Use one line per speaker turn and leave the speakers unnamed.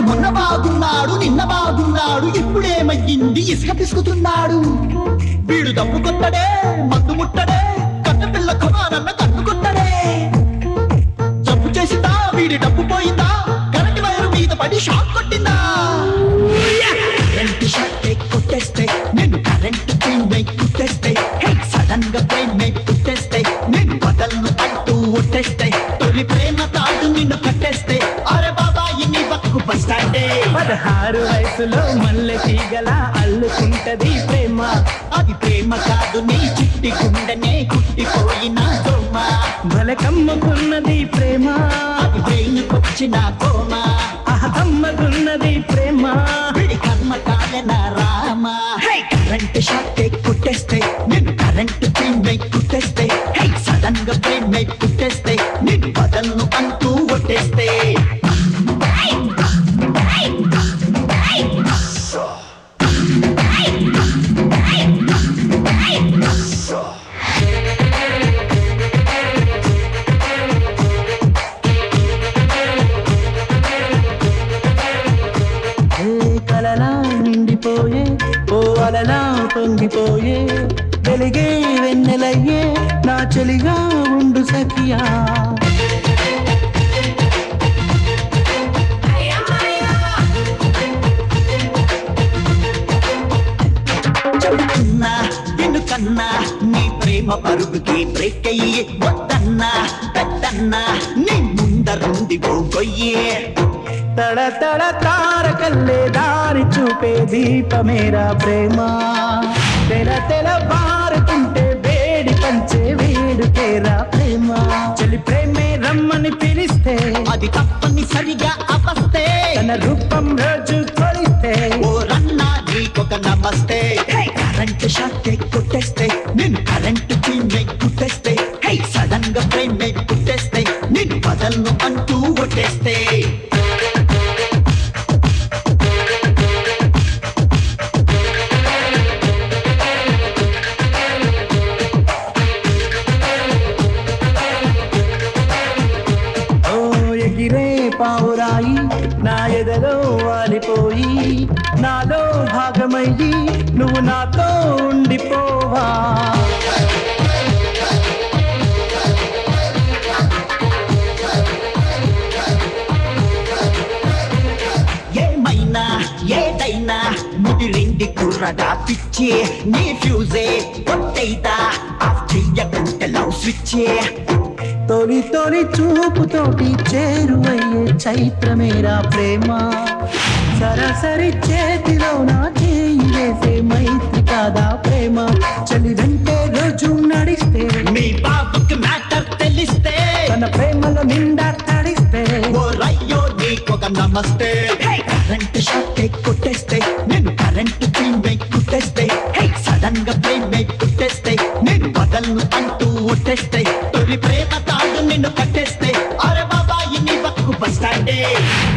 మొన్న బాగున్నాడు నిన్న బాగున్నాడు ఇప్పుడేమయ్యింది ఇసుక పిసుకుతున్నాడు వీడు దప్పు కొట్టడే మందు ముట్టడే కన్న పిల్ల కొనాలన్న కన్ను కొట్టడే జబ్బు చేసిందా వీడి డబ్బు పోయిందా కరెంట్ వైరు మీద పడి షాక్ కొట్టిందా కరెంట్ షాక్ కొట్టేస్తే నేను కరెంట్ ట్రైన్ కుట్టేస్తే హే సడన్ గా ట్రైన్ కుట్టేస్తే నేను బదల్ను అంటూ ఒట్టేస్తే తొలి ప్రేమ తాడు నిన్ను కట్టేస్తే అరే బాబా ఇన్ని బతుకు బస్ స్టాండే
పదహారు వయసులో మల్లె తీగల అల్లుకుంటది ప్రేమ
అది ప్రేమ కాదు నీ చిట్టి గుండెనే కుట్టిపోయిన దోమ
భలే కమ్ముకున్నది ప్రేమ
అది బ్రెయిన్ కొచ్చిన కోమ
ఆహ అమ్మకున్నది ప్రేమ
విడి కర్మ కాలన రామ హే కరెంట్ షాక్ కుట్టేస్తే నేను కరెంట్ ట్రైన్ కుట్టేస్తే హే సడన్ గా ట్రైన్ కుట్టేస్తే నేను బదల్ను అంటూ ఒట్టేస్తే
ఏ కలలా నిండిపోయే ఓ అలలా పొంగిపోయే వెలిగే వెన్నెలయ్యే నా చెలిగా ఉండు సఖియా
చెబుతున్నా ఎందుకన్నా నీ ప్రేమ పరుగుకి బ్రేక్ అయ్యి వద్దన్నా పెద్దన్నా నీ ముందరుంది ఓ గొయ్యే
తడ తడ తారకల్లే దారి చూపే దీపమేరా ప్రేమ తెల తెల బారుతుంటే వేడి పంచే వేడుకేరా ప్రేమ చెలి ప్రేమే రమ్మని పిలిస్తే
అది తప్పనిసరిగా అవస్తే
తన రూపం రోజు కొలిస్తే
ఓ రన్నా నీకొక నమస్తే కరెంట్ షాక్ కొట్టేస్తే నేను కరెంట్ చీమే కుట్టేస్తే హే సడన్ గా ప్రేమ్ కుట్టేస్తే నేను బదల్ను అంటూ ఒట్టేస్తే
ఓ ఎగిరే పావురాయి నా ఎదలో వాలిపోయి నాలో భాగమయ్యి నువ్వు నాతో ఉండిపోవా
ఏమైనా ఏదైనా ముదిరింది కుర్రగా పిచ్చి నీ ఫ్యూజే కొట్టయితా ఆఫ్ చెయ్యకుంటే లవ్ స్విచ్చే
తొలి తొలి చూపుతోటి చేరువయ్యే చైత్రమేరా ప్రేమ సరసరి చేతిలో నా చేయి వేసే మైత్రి కాదా ప్రేమ చలి వెంటే రోజు నడిస్తే
మీ బాబుకి మ్యాటర్ తెలిస్తే
తన ప్రేమలో నిండా తడిస్తే
ఓ రయ్యో నీకొక నమస్తే కరెంట్ షాక్ కొట్టేస్తే నేను కరెంట్ ట్రైన్ కుట్టేస్తే హే సడన్ గా ట్రైన్ కుట్టేస్తే నేను బదల్ను అంటూ ఒట్టేస్తే తొలి ప్రేమ తాడు నిన్ను కట్టేస్తే